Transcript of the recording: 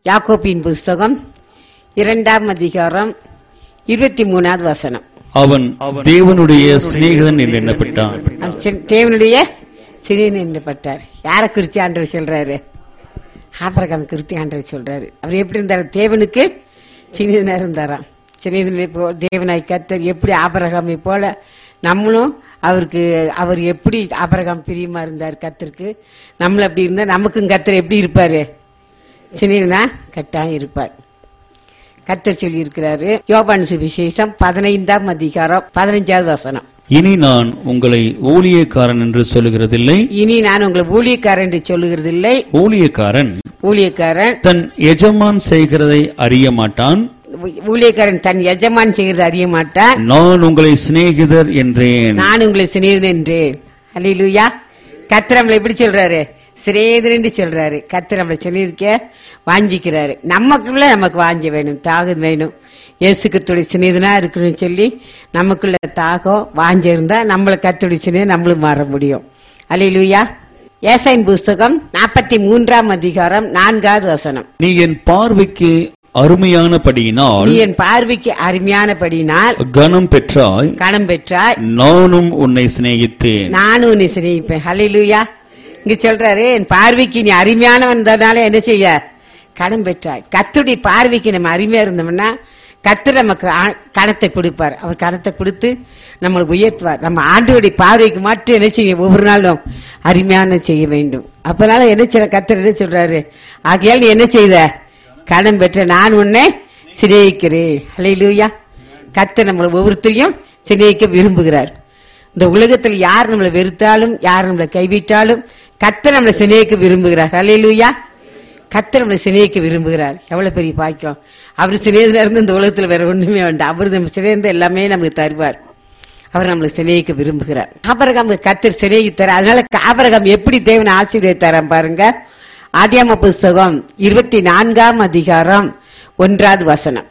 யாக்கோப்பின் புஸ்தகம் இரண்டாம் அதிகாரம் இருபத்தி மூணாவது வசனம் அவன் தேவனுடைய சிநேகிதன் என்று எண்ணப்பட்டான் அந்த சி- தேவனுடைய சிறியன் என்றப்பட்டார் யாரை குறிச்சு ஆண்டவர் சொல்றாரு ஆபரகம் குறித்து ஆண்டவர் சொல்றாரு அவர் எப்படி இருந்தார் தேவனுக்கு சிறியனா இருந்தாராம் சிறியனை போ தேவனாய் கத்தர் எப்படி ஆபரகாமை போல நம்மளும் அவருக்கு அவர் எப்படி ஆபரகம் பிரியமா இருந்தார் கத்தருக்கு நம்மள அப்படி இருந்தா நமக்கும் கத்தர் எப்படி இருப்பாரு சிறியனா கட்டாயம் இருப்பார் கத்தர் சொல்லி இருக்கிறாரு யோபான் சுவிசேஷம் பதினைந்தாம் அதிகாரம் பதினைஞ்சாவது வசனம் இனி நான் உங்களை ஊழியக்காரன் என்று சொல்லுகிறதில்லை இனி நான் உங்களை ஊழியக்காரன் என்று சொல்லுகிறதில்லை ஊழியக்காரன் ஊழியக்காரன் தன் எஜமான் செய்கிறதை அறிய மாட்டான் ஊ- ஊழியக்காரன் தன் எஜமான் செய்கிறது அறிய மாட்டான் நான் உங்களை சிநேகிதர் என்றேன் நான் உங்களை சிநேகிதன் என்றேன் அல்லேலூயா கர்த்தர் நம்மளை எப்படி சொல்றாரு சிநேகிதன் என்று சொல்றாரு கர்த்தர் நம்மளை சிநேகிக்க வாஞ்சிக்கிறாரு நமக்குள்ள நமக்கு வாஞ்ச வேணும் தாகம் வேணும் இயேசு கத்துடைய சிநேகிதனா இருக்கணும்னு சொல்லி நமக்குள்ள தாகம் வாஞ்ச இருந்தா நம்மள கத்துடைய சிநேகம் நம்மளும் மாற முடியும் அல்லேலூயா ஏசாயின் புஸ்தகம் நாற்பத்தி மூன்றாம் அதிகாரம் நான்காவது வசனம் நீ என் பார்வைக்கு அருமையானபடியினால் நீ என் பார்வைக்கு அருமையானபடினால் கனம் பெற்றாய் கணம் பெற்றாய் நானும் உன்னை சிநேகித்தேன் நானும் உன்னை சிநேகிப்பேன் ஹalleluya இங்க சொல்றாரு என் பார்வைக்கு நீ அருமையானவன்றதுனால என்ன செய்ய கடன் பெற்றாய் கத்துடைய பார்வைக்கு நம்ம அருமையா இருந்தோம்னா கத்து நமக்கு ஆ- கணத்தை கொடுப்பார் அவர் கணத்தை கொடுத்து நம்மளை உயர்த்துவார் நம்ம ஆண்டோடைய பார்வைக்கு மட்டும் என்ன செய்ய ஒவ்வொரு நாளும் அருமையான செய்ய வேண்டும் அப்பனால என்ன செய்ய கத்தர் என்ன சொல்றாரு ஆகையால் நீ என்ன செய்த கடன் பெற்ற நான் உன்னை சிநேகிக்கிறேன் ஹalleluya கத்து நம்மளை ஒவ்வொருத்தரையும் சிநேகிக்க விரும்புகிறார் இந்த உலகத்தில் யார் நம்மளை வெறுத்தாலும் யார் நம்மளை கைவிட்டாலும் கர்த்தர் நம்மளை சிநேகிக்க விரும்புகிறார் அல்லேலூயா கர்த்தர் நம்மளை சிநேகிக்க விரும்புகிறார் எவ்வளவு பெரிய பாக்கியம் அவர் சிநேகிதா இருந்து இந்த உலகத்துல வேற ஒண்ணுமே வேண்டாம் அவர் நம்ம சிநேகிந்த எல்லாமே நமக்கு தருவார் அவர் நம்மளை சிநேகிக்க விரும்புகிறார் ஆபரகம் கர்த்தர் சிநேகித்தார் அதனால ஆபரகம் எப்படி தேவனை ஆசீர்வதித்தாராம் பாருங்க ஆதியாம புஸ்தகம் இருபத்தி நான்காம் அதிகாரம் ஒன்றாவது வசனம்